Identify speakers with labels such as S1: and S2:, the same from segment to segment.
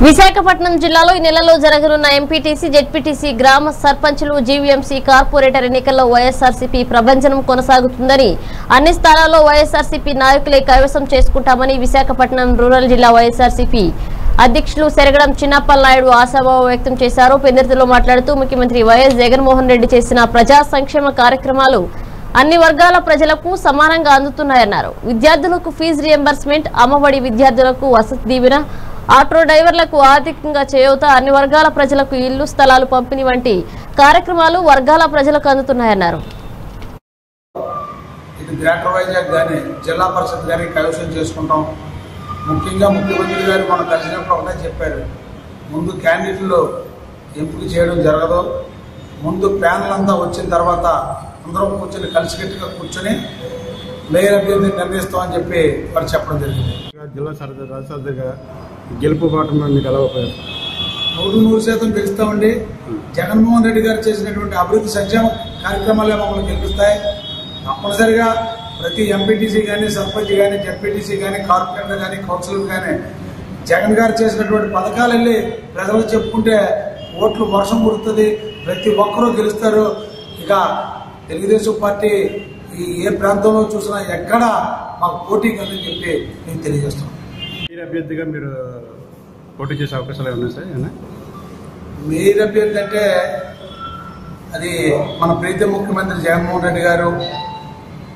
S1: విశాఖపట్నం జిల్లాలో ఈ నెలలో జరగనున్న ఎంపీటీసీ జెడ్పీటీసీ గ్రామ సర్పంచులు జీవీఎంసీ కార్పొరేటర్ ఎన్నికల్లో వైఎస్ఆర్సీపీ ప్రభంజనం కొనసాగుతుందని అన్ని స్థానాల్లో వైఎస్ఆర్సీపీ నాయకులే కైవసం చేసుకుంటామని విశాఖపట్నం రూరల్ జిల్లా వైఎస్ఆర్సీపీ అధ్యక్షులు సెరగడం చిన్నప్పల్ నాయుడు ఆశాభావం వ్యక్తం చేశారు పెందుర్తిలో మాట్లాడుతూ ముఖ్యమంత్రి వైఎస్ జగన్మోహన్ రెడ్డి చేసిన ప్రజా సంక్షేమ కార్యక్రమాలు అన్ని వర్గాల ప్రజలకు సమానంగా అందుతున్నాయన్నారు విద్యార్థులకు ఫీజు రియంబర్స్మెంట్ అమ్మఒడి విద్యార్థులకు వసతి దీవెన ఆటో డ్రైవర్లకు ఆర్థికంగా చేయూత అన్ని వర్గాల ప్రజలకు ఇల్లు స్థలాలు పంపిణీ వంటి కార్యక్రమాలు వర్గాల ప్రజలకు అందుతున్నాయన్నారు
S2: ఇది గ్రేటర్ వైజాగ్ కానీ జిల్లా పరిషత్ కానీ కైవసం చేసుకుంటాం ముఖ్యంగా ముఖ్యమంత్రి గారు మనం కలిసినప్పుడు ఒకటే చెప్పారు ముందు క్యాండిడేట్లు ఎంపిక చేయడం జరగదు ముందు ప్యానల్ అంతా వచ్చిన తర్వాత అందరం కూర్చొని కలిసికట్టుగా కూర్చొని మేయర్ అభ్యర్థి నిర్ణయిస్తామని చెప్పి వారు చెప్పడం జరిగింది
S3: జిల్లా సరదా రాజసరదాగా గెలుపు బాటం మీకు ఎలా ఉపయోగపడుతుంది
S2: నూరు నూరు శాతం గెలుస్తామండి జగన్మోహన్ రెడ్డి గారు చేసినటువంటి అభివృద్ధి సంక్షేమ కార్యక్రమాలే మమ్మల్ని గెలిపిస్తాయి తప్పనిసరిగా ప్రతి ఎంపీటీసీ కానీ సర్పంచ్ కానీ జడ్పీటీసీ కానీ కార్పొరేటర్ కానీ కౌన్సిలర్ కానీ జగన్ గారు చేసినటువంటి పథకాలు వెళ్ళి ప్రజలకు చెప్పుకుంటే ఓట్లు వర్షం కుడుతుంది ప్రతి ఒక్కరూ గెలుస్తారు ఇక తెలుగుదేశం పార్టీ ఈ ఏ ప్రాంతంలో చూసినా ఎక్కడ మాకు పోటీ కదని చెప్పి నేను తెలియజేస్తున్నాను
S3: మీరు అభ్యర్థిగా మీరు పోటీ చేసే అవకాశాలు ఏమైనా సార్ ఏమైనా
S2: మేయర్ అభ్యర్థి అంటే అది మన ప్రీతి ముఖ్యమంత్రి జగన్మోహన్ రెడ్డి గారు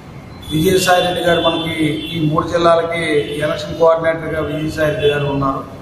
S2: విజయసాయి రెడ్డి గారు మనకి ఈ మూడు జిల్లాలకి ఎలక్షన్ కోఆర్డినేటర్గా విజయసాయి రెడ్డి గారు ఉన్నారు